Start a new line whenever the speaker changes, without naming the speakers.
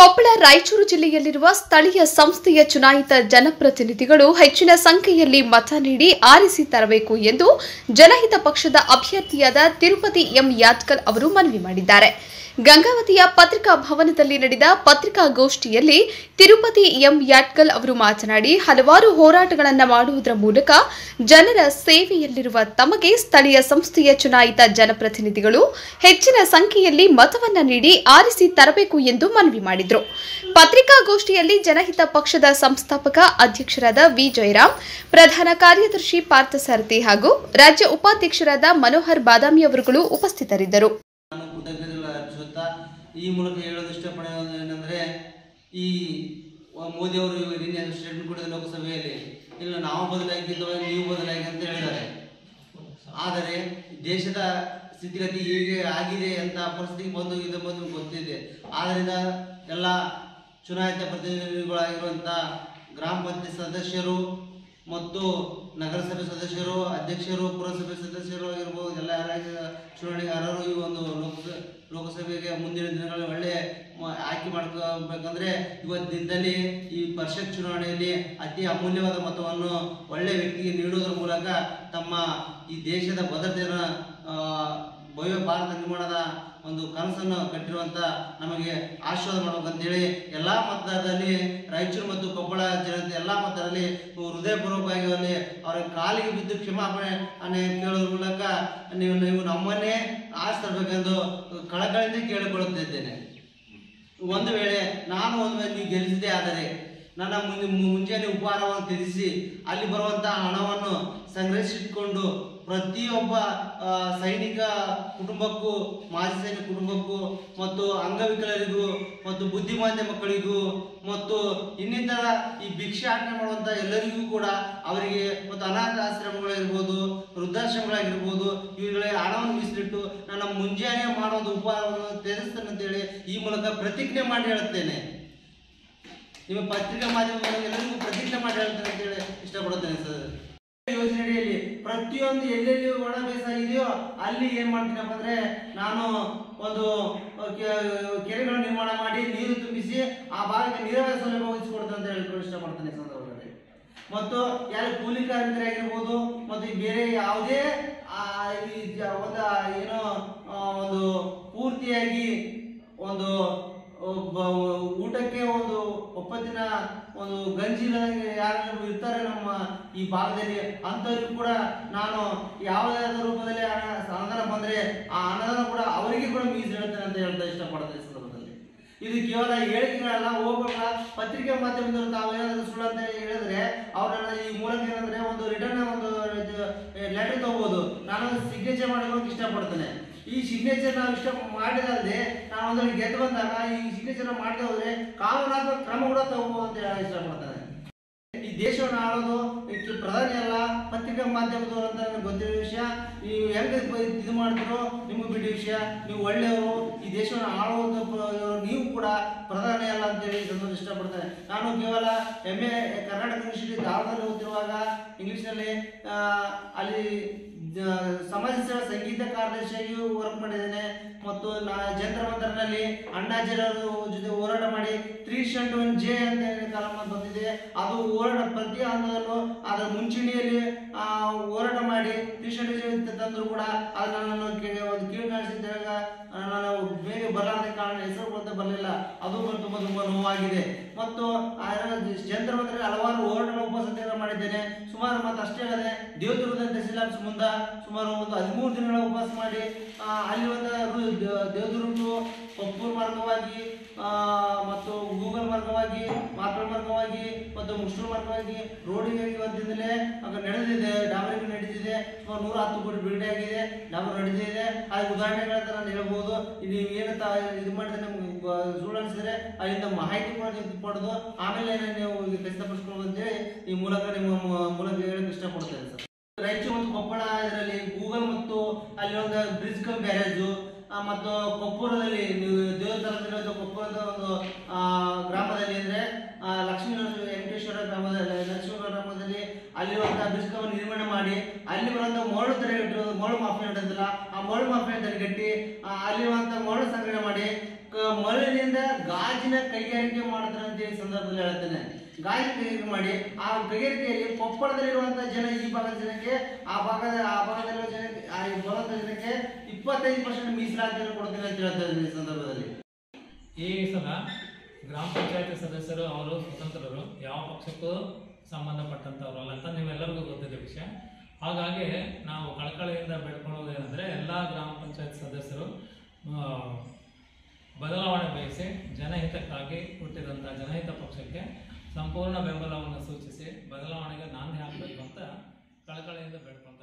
ಕೊಪ್ಪಳ ರಾಯಚೂರು ಜಿಲ್ಲೆಯಲ್ಲಿರುವ ಸ್ಥಳೀಯ ಸಂಸ್ಥೆಯ ಚುನಾಯಿತ ಜನಪ್ರತಿನಿಧಿಗಳು ಹೆಚ್ಚಿನ ಸಂಖ್ಯೆಯಲ್ಲಿ ಮತ ನೀಡಿ ಆರಿಸಿ ತರಬೇಕು ಎಂದು ಜನಹಿತ ಪಕ್ಷದ ಅಭ್ಯರ್ಥಿಯಾದ ತಿರುಪತಿ ಎಂ ಯಾತ್ಕಲ್ ಅವರು ಮನವಿ ಮಾಡಿದ್ದಾರೆ ಗಂಗಾವತಿಯ ಪತ್ರಿಕಾ ಭವನದಲ್ಲಿ ನಡೆದ ಪತ್ರಿಕಾಗೋಷ್ಠಿಯಲ್ಲಿ ತಿರುಪತಿ ಎಂ ಯಾಟ್ಕಲ್ ಅವರು ಮಾತನಾಡಿ ಹಲವಾರು ಹೋರಾಟಗಳನ್ನು ಮಾಡುವುದರ ಮೂಲಕ ಜನರ ಸೇವೆಯಲ್ಲಿರುವ ತಮಗೆ ಸ್ಥಳೀಯ ಸಂಸ್ಥೆಯ ಚುನಾಯಿತ ಜನಪ್ರತಿನಿಧಿಗಳು ಹೆಚ್ಚಿನ ಸಂಖ್ಯೆಯಲ್ಲಿ ಮತವನ್ನ ನೀಡಿ ಆರಿಸಿ ತರಬೇಕು ಎಂದು ಮನವಿ ಮಾಡಿದರು ಪತ್ರಿಕಾಗೋಷ್ಠಿಯಲ್ಲಿ ಜನಹಿತ ಪಕ್ಷದ ಸಂಸ್ಥಾಪಕ ಅಧ್ಯಕ್ಷರಾದ ವಿ ಜಯರಾಮ್ ಪ್ರಧಾನ ಕಾರ್ಯದರ್ಶಿ ಪಾರ್ಥಸಾರಥಿ ಹಾಗೂ ರಾಜ್ಯ ಉಪಾಧ್ಯಕ್ಷರಾದ ಮನೋಹರ್ ಬಾದಾಮಿ ಅವರುಗಳು ಉಪಸ್ಥಿತರಿದ್ದರು
ನಾನು ಕೃತಜ್ಞತೆಗಳು ಅರ್ಪಿಸುತ್ತಾ ಈ ಮೂಲಕ ಹೇಳೋದು ಇಷ್ಟಪಡೋದು ಏನಂದರೆ ಈ ವ- ಮೋದಿ ಅವರು ನಿನ್ನೆ ಸ್ಟೇಟ್ಮೆಂಟ್ ಕೊಡಿದ ಲೋಕಸಭೆಯಲ್ಲಿ ಇಲ್ಲ ನಾವು ಬದಲಾಗಿದ್ದೇವೆ ನೀವು ಬದಲಾಗಿ ಅಂತ ಹೇಳಿದ್ದಾರೆ ಆದರೆ ದೇಶದ ಸ್ಥಿತಿಗತಿ ಹೇಗೆ ಆಗಿದೆ ಅಂತ ಪರಿಸ್ಥಿತಿ ಬಂದು ಇದು ಬಂದು ಗೊತ್ತಿದೆ ಆದ್ದರಿಂದ ಎಲ್ಲ ಚುನಾಯಿತ ಪ್ರತಿನಿಧಿಗಳಾಗಿರುವಂಥ ಗ್ರಾಮ ಪಂಚಾಯತ್ ಸದಸ್ಯರು ಮತ್ತು ನಗರಸಭೆ ಸದಸ್ಯರು ಅಧ್ಯಕ್ಷರು ಪುರಸಭೆ ಸದಸ್ಯರು ಆಗಿರ್ಬೋದು ಎಲ್ಲ ರಾಜ್ಯದ ಚುನಾವಣೆಗಾರರು ಈ ಒಂದು ಲೋಕಸ ಲೋಕಸಭೆಗೆ ಮುಂದಿನ ದಿನಗಳಲ್ಲಿ ಒಳ್ಳೆ ಮ- ಆಯ್ಕೆ ಮಾಡ್ಕೋಬೇಕಂದ್ರೆ ಇವತ್ತು ದಿನದಲ್ಲಿ ಈ ಪರಿಷತ್ ಚುನಾವಣೆಯಲ್ಲಿ ಅತಿ ಅಮೂಲ್ಯವಾದ ಮತವನ್ನು ಒಳ್ಳೆ ವ್ಯಕ್ತಿಗೆ ನೀಡುವುದರ ಮೂಲಕ ತಮ್ಮ ಈ ದೇಶದ ಭದ್ರತೆಯನ್ನು ಆ, ಭವ್ಯ ಭಾರತ ನಿರ್ಮಾಣದ ಒಂದು ಕನಸನ್ನು ಕಟ್ಟಿರುವಂತ ನಮಗೆ ಆಶೀರ್ವಾದ ಮಾಡ್ಬೇಕಂತೇಳಿ ಎಲ್ಲ ಮತದಾರರಲ್ಲಿ ರಾಯಚೂರು ಮತ್ತು ಕೊಪ್ಪಳ ಜನತೆ ಎಲ್ಲ ಮತದಾರರಲ್ಲಿ ಹೃದಯಪೂರ್ವಕವಾಗಿ ಅಲ್ಲಿ ಅವರ ಕಾಲಿಗೆ ಬಿದ್ದು ಕ್ಷಮಾಪಣೆ ಅನೆ ಕೇಳೋದ್ರ ಮೂಲಕ ನೀವು ನೀವು ನಮ್ಮನ್ನೇ ಆರಿಸ್ತರ್ಬೇಕೆಂದು ಕಳಕಳಿಂದ ಕೇಳಿಕೊಳ್ಳುತ್ತಿದ್ದೇನೆ ಒಂದು ವೇಳೆ ನಾನು ಒಂದು ವೇಳೆ ನೀವು ಗೆಲ್ಲಿಸಿದೆ ಆದರೆ ನನ್ನ ಮುಂದೆ ಮುಂಜಾನೆ ಉಪಹಾರವನ್ನು ತ್ಯಜಿಸಿ ಅಲ್ಲಿ ಬರುವಂತಹ ಹಣವನ್ನು ಸಂಗ್ರಹಿಸಿಟ್ಕೊಂಡು ಪ್ರತಿಯೊಬ್ಬ ಆ, ಸೈನಿಕ ಕುಟುಂಬಕ್ಕೂ ಮಾಜಿ ಸೈನಿಕ ಕುಟುಂಬಕ್ಕೂ ಮತ್ತು ಅಂಗವಿಕಲರಿಗೂ ಮತ್ತು ಬುದ್ಧಿಮಾಂದ್ಯ ಮಕ್ಕಳಿಗೂ ಮತ್ತು ಇನ್ನಿತರ ಈ ಭಿಕ್ಷಾಟನೆ ಮಾಡುವಂತ ಎಲ್ಲರಿಗೂ ಕೂಡ ಅವರಿಗೆ ಮತ್ತು ಅನಾಥ ಆಶ್ರಮಗಳಿರ್ಬೋದು ವೃದ್ಧಾಶ್ರಮಗಳಾಗಿರ್ಬೋದು ಇವುಗಳಿಗೆ ಹಣವನ್ನು ಮೀಸಲಿಟ್ಟು ನನ್ನ ಮುಂಜಾನೆ ಮಾಡೋದು ಉಪಹಾರವನ್ನು ತ್ಯಜಿಸ್ತೇನೆ ಅಂತೇಳಿ ಈ ಮೂಲಕ ಪ್ರತಿಜ್ಞೆ ಮಾಡಿ ಹೇಳುತ್ತೇನೆ ನಿಮ್ಮ ಪತ್ರಿಕಾ ಮಾಧ್ಯಮದಲ್ಲಿ ಎಲ್ಲರಿಗೂ ಪ್ರತಿಜ್ಞೆ ಮಾಡಿ ಹೇಳ್ತೇನೆ ಅಂತೇಳಿ ಇಷ್ಟಪಡುತ್ತೇನೆ ಸರ್ ಯೋಜನೆಯಲ್ಲಿ ಪ್ರತಿಯೊಂದು ಎಲ್ಲೆಲ್ಲಿ ಒಣ ಬೇಸಾಯ ಇದೆಯೋ ಅಲ್ಲಿ ಏನ್ ಮಾಡ್ತೀನಪ್ಪ ಅಂದ್ರೆ ನಾನು ಒಂದು ಕೆ- ಕೆರೆಗಳ ನಿರ್ಮಾಣ ಮಾಡಿ ನೀರು ತುಂಬಿಸಿ ಆ ಭಾಗಕ್ಕೆ ನೀರಾವರಿ ಸೌಲಭ್ಯ ಒದಗಿಸಿಕೊಡ್ತೇನೆ ಅಂತ ಹೇಳ್ಕೊಂಡು ಇಷ್ಟಪಡ್ತೇನೆ ಈ ಸಂದರ್ಭದಲ್ಲಿ ಮತ್ತು ಯಾರು ಕೂಲಿ ಕಾರ್ಮಿಕರಾಗಿರ್ಬೋದು ಮತ್ತು ಈ ಬೇರೆ ಯಾವುದೇ ಆ, ಈ ಜ- ಒಂದು ಏನೋ ಆ, ಒಂದು ಪೂರ್ತಿಯಾಗಿ ಒಂದು ಒಬ್ಬ ಊಟಕ್ಕೆ ಒಂದು ಒಪ್ಪತ್ತಿನ ಒಂದು ಗಂಜಿ ಇಲ್ಲದಂಗೆ ಯಾರು ಇರ್ತಾರೆ ನಮ್ಮ ಈ ಭಾಗದಲ್ಲಿ ಅಂಥವ್ರಿಗೂ ಕೂಡ ನಾನು ಯಾವುದೇ ಆದ ರೂಪದಲ್ಲಿ ಹಣ ಅನುದಾನ ಬಂದ್ರೆ ಆ ಅನುದಾನ ಕೂಡ ಅವರಿಗೆ ಕೂಡ ಮೀಸಲಿಡುತ್ತೇನೆ ಅಂತ ಹೇಳ್ತಾ ಇಷ್ಟಪಡ್ತೇನೆ ಈ ಸಂದರ್ಭದಲ್ಲಿ ಇದು ಕೇವಲ ಹೇಳಿಕೆಗಳಲ್ಲ ಹೋಗೋಣ ಪತ್ರಿಕೆ ಮಾಧ್ಯಮದವರು ತಾವು ಏನಾದ್ರು ಸುಳ್ಳು ಅಂತ ಹೇಳಿದ್ರೆ ಅವ್ರನ್ನ ಈ ಮೂಲಕ ಏನಂದ್ರೆ ಒಂದು ರಿಟರ್ನ್ ಒಂದು ಲೆಟರ್ ತಗೋಬಹುದು ನಾನು ಸಿಗ್ನೇಚರ್ ಮಾಡೋದಕ್ಕೆ ಇಷ್ಟಪಡ್ತೇನೆ ಈ ಸಿಗ್ನೇಚರ್ ನಾವು ಇಷ್ಟ ಮಾಡಿದಲ್ಲದೆ ನಾವು ಒಂದು ಗೆದ್ದು ಬಂದಾಗ ಈ ಸಿಗ್ನೇಚರ್ ಮಾಡದೆ ಹೋದ್ರೆ ಕಾನೂನಾತ್ಮಕ ಕ್ರಮ ಕೂಡ ತಗೋಬಹುದು ಅಂತ ಹೇಳಿ ಇಷ್ಟಪಡ್ತೇನೆ ಈ ದೇಶವನ್ನು ಆಳೋದು ಇದಕ್ಕೆ ಪ್ರಧಾನಿ ಅಲ್ಲ ಪತ್ರಿಕಾ ಮಾಧ್ಯಮದವರು ಅಂತ ನನಗೆ ಗೊತ್ತಿರೋ ವಿಷಯ ನೀವು ಹೆಂಗೆ ಇದು ಮಾಡಿದ್ರು ನಿಮ್ಗೆ ಬಿಟ್ಟ ವಿಷಯ ನೀವು ಒಳ್ಳೆಯವರು ಈ ದೇಶವನ್ನು ಆಳುವಂತ ಪ್ರ- ನೀವು ಕೂಡ ಪ್ರಧಾನಿ ಅಲ್ಲ ಅಂತೇಳಿ ಇದನ್ನು ಇಷ್ಟಪಡ್ತೇನೆ ನಾನು ಕೇವಲ ಎಮ್ ಎ ಕರ್ನಾಟಕ ಯೂನಿವರ್ಸಿಟಿ ಧಾರವಾಡದಲ್ಲಿ ಓದ್ತಿರುವಾಗ ಇಂಗ್ಲಿಷ್ನಲ್ಲಿ ಆ, ಅಲ್ಲಿ ಜ- ಸಮಾಜ ಸೇವಾ ಸಂಗೀತ ಕಾರ್ಯದರ್ಶಿಯಾಗಿಯೂ ವರ್ಕ್ ಮಾಡಿದ್ದೇನೆ ಮತ್ತು ನಾ ಜಂತ್ರ ಮಂತ್ರನಲ್ಲಿ ಅಣ್ಣಾಜಿರವರು ಜೊತೆ ಹೋರಾಟ ಮಾಡಿ ತ್ರೀ ಶಂಟ್ ಒನ್ ಜೆ ಅಂತ ಹೇಳಿ ಕಾಲಂ ಬಂದಿದೆ ಅದು ಹೋರಾಟ ಪ್ರತಿ ಹಂತದಲ್ಲೂ ಅದರ ಮುಂಚೂಣಿಯಲ್ಲಿ ಆ, ಹೋರಾಟ ಮಾಡಿ ತ್ರೀ ಶಂಟ್ ಜೆ ತಂದ್ರು ಕೂಡ ಅದನ್ನ ನಾನು ಕೇ- ಒಂದು ಕೀಳು ಕಾಣಿಸಿದ್ದಾಗ ನಾನು ಬೇಗ ಬರಲಾರದ ಕಾರಣ ಹೆಸರು ಕೂಡ ಬರಲಿಲ್ಲ ಅದು ಕೂಡ ತುಂಬಾ ತುಂಬಾ ನೋವಾಗಿದೆ ಮತ್ತು ಆ ಜಂತ್ರ ಮಂತ್ರದಲ್ಲಿ ಹಲವಾರು ಹೋರಾಟ ಉಪಸತ್ಯಗಳನ್ನು ಮಾಡಿದ್ದೇನೆ ಸುಮಾರು ಮತ್ತು ಅಷ್ಟೇ ಅಲ್ಲದೆ ದೇವದುರ್ಗದ ತಹಸೀಲ್ ಆಫೀಸ್ ಮುಂದೆ ಸುಮಾರು ಒಂದು ಹದಿಮೂರು ದಿನಗಳ ಉಪವಾಸ ಮಾಡಿ ಆ, ಅಲ್ಲಿ ಒಂದು ರು- ದ- ದೇವದುರ್ಗ ಟು ಕೊಪ್ಪೂರು ಮಾರ್ಗವಾಗಿ ಆ, ಮತ್ತು ಗೂಗಲ್ ಮಾರ್ಗವಾಗಿ ಮಾರ್ಕಳ ಮಾರ್ಗವಾಗಿ ಮತ್ತು ಮುಷ್ಟೂರು ಮಾರ್ಗವಾಗಿ ರೋಡಿಗೆ ಇವತ್ತಿಂದಲೇ ಆಗ ನಡೆದಿದೆ ಡಾಮರಿಗೆ ನಡೆದಿದೆ ಸುಮಾರು ನೂರ ಹತ್ತು ಕೋಟಿ ಬಿಲ್ಡೆ ಆಗಿದೆ ಡಾಮರ್ ನಡೆದಿದೆ ಅದಕ್ಕೆ ಉದಾಹರಣೆಗಳಂತ ನಾನು ಹೇಳ್ಬೋದು ಇದು ಏನು ತಾ ಇದು ಮಾಡಿದ್ರೆ ನಮ್ಗೆ ಗ- ಸುಳ್ಳು ಅನಿಸಿದ್ರೆ ಅಲ್ಲಿಂದ ಮಾಹಿತಿ ಕೂಡ ನೀವು ಪಡೆದು ಆಮೇಲೆ ನೀವು ಈಗ ಖಚಿತಪಡಿಸ್ಕೊಂಡು ಅಂತೇಳಿ ಈ ಮೂಲಕ ನಿಮ್ಮ ಮೂ- ಮೂಲಕ ಹೇಳಕ್ಕೆ ಇಷ್ಟಪಡ್ತೇನೆ ಸರ್ ರಾಯಚೂರು ಮತ್ತು ಕೊಪ್ಪಳ ಇದರಲ್ಲಿ ಗೂಗಲ್ ಮತ್ತು ಅಲ್ಲಿ ಒಂದು ಬ್ರಿಡ್ಜ್ ಕಮ್ ಬ್ಯಾರೇಜು ಮತ್ತು ಕೊಪ್ಪೂರದಲ್ಲಿ ನೀವು ದೇವಸ್ಥಾನದಲ್ಲಿ ಕೊಪ್ಪರದ ಒಂದು ಆ, ಗ್ರಾಮದಲ್ಲಿ ಅಂದ್ರೆ ಆ, ಲಕ್ಷ್ಮೀ ನರಸಿಂಹ ವೆಂಕಟೇಶ್ವರ ಗ್ರಾಮದಲ್ಲಿ ಲಕ್ಷ್ಮೀ ಗ್ರಾಮದಲ್ಲಿ ಅಲ್ಲಿರುವಂತಹ ದುಷ್ಕರ್ಮ ನಿರ್ಮಾಣ ಮಾಡಿ ಅಲ್ಲಿ ಬರುವಂತ ಮರಳು ತಡೆಗಟ್ಟು ಮರಳು ಮಾಫಿಯಾ ನಡೆದಿಲ್ಲ ಆ ಮರಳು ಮಾಫಿಯಾ ತಡೆಗಟ್ಟಿ ಆ, ಅಲ್ಲಿರುವಂತ ಮರಳು ಸಂಗ್ರಹಣೆ ಮಾಡಿ ಕ- ಮರಳಿನಿಂದ ಗಾಜಿನ ಕೈಗಾರಿಕೆ ಮಾಡ್ತಾರೆ ಅಂತ ಈ ಸಂದರ್ಭದಲ್ಲಿ ಹೇಳ್ತೇನೆ ಗಾಜಿನ ಕೈಗಾರಿಕೆ ಮಾಡಿ ಆ ಕೈಗಾರಿಕೆಯಲ್ಲಿ ಕೊಪ್ಪಳದಲ್ಲಿರುವಂತಹ ಜನ ಈ ಭಾಗದ ಜನಕ್ಕೆ ಆ ಭಾಗದ ಆ ಭಾಗದಲ್ಲಿರುವ ಜನಕ್ಕೆ ಆ ಬರುವಂತ ಜನಕ್ಕೆ ಇಪ್ಪತ್ತೈದು ಪರ್ಸೆಂಟ್ ಮೀಸಲಾತಿಯನ್ನು ಕೊಡ್ತೀನಿ ಅಂತ ಹೇಳ್ತಾ ಇದ್ದೀನಿ ಈ ಸಂದರ್ಭದಲ್ಲಿ
ಈ ಸಲ ಗ್ರಾಮ ಪಂಚಾಯತಿ ಸದಸ್ಯರು ಅವರು ಸ್ವತಂತ್ರರು ಯಾವ ಪಕ್ಷಕ್ಕೂ ಸಂಬಂಧಪಟ್ಟಂಥವ್ರಲ್ಲ ಅಂತ ನಿಮ್ಮೆಲ್ಲರಿಗೂ ಗೊತ್ತಿದೆ ವಿಷಯ ಹಾಗಾಗಿ ನಾವು ಕಳಕಳಿಯಿಂದ ಬೇಡ್ಕೊಳ್ಳೋದು ಏನಂದರೆ ಎಲ್ಲ ಗ್ರಾಮ ಪಂಚಾಯತ್ ಸದಸ್ಯರು ಆ, ಬದಲಾವಣೆ ಬಯಸಿ ಜನಹಿತಕ್ಕಾಗಿ ಹುಟ್ಟಿದಂಥ ಜನಹಿತ ಪಕ್ಷಕ್ಕೆ ಸಂಪೂರ್ಣ ಬೆಂಬಲವನ್ನು ಸೂಚಿಸಿ ಬದಲಾವಣೆಗೆ ನಾಂದಿ ಹಾಕಬೇಕು ಅಂತ ಕಳಕಳಿಯಿಂದ ಬೇಡ್ಕೊಂಡು